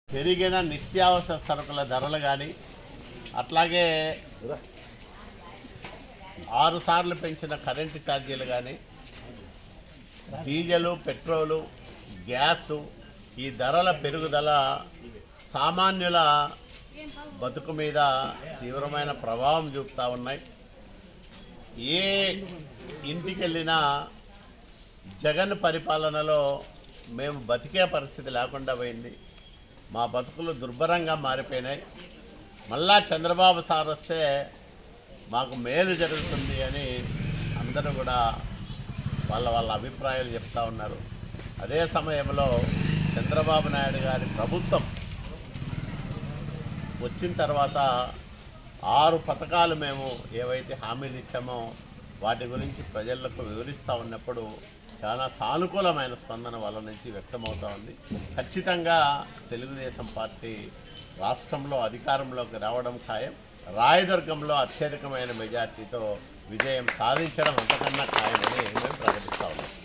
పెరిగిన నిత్యావసర సరుకుల ధరలు కానీ అట్లాగే ఆరు సార్లు పెంచిన కరెంటు ఛార్జీలు కానీ డీజిలు పెట్రోలు గ్యాసు ఈ ధరల పెరుగుదల సామాన్యుల బతుకు మీద తీవ్రమైన ప్రభావం చూపుతూ ఉన్నాయి ఏ ఇంటికి వెళ్ళినా జగన్ పరిపాలనలో మేము బతికే పరిస్థితి లేకుండా పోయింది మా బతుకులు దుర్భరంగా మారిపోయినాయి మళ్ళా చంద్రబాబు సార్ వస్తే మాకు మేలు జరుగుతుంది అని అందరూ కూడా వాళ్ళ వాళ్ళ అభిప్రాయాలు చెప్తా ఉన్నారు అదే సమయంలో చంద్రబాబు నాయుడు గారి ప్రభుత్వం వచ్చిన తర్వాత ఆరు పథకాలు మేము ఏవైతే హామీలు ఇచ్చామో వాటి గురించి ప్రజలకు వివరిస్తూ ఉన్నప్పుడు చాలా సానుకూలమైన స్పందన వాళ్ళ నుంచి వ్యక్తమవుతా ఉంది ఖచ్చితంగా తెలుగుదేశం పార్టీ రాష్ట్రంలో అధికారంలోకి రావడం ఖాయం రాయదుర్గంలో అత్యధికమైన మెజార్టీతో విజయం సాధించడం అంతకన్నా ఖాయమని మేము ప్రకటిస్తా ఉన్నాం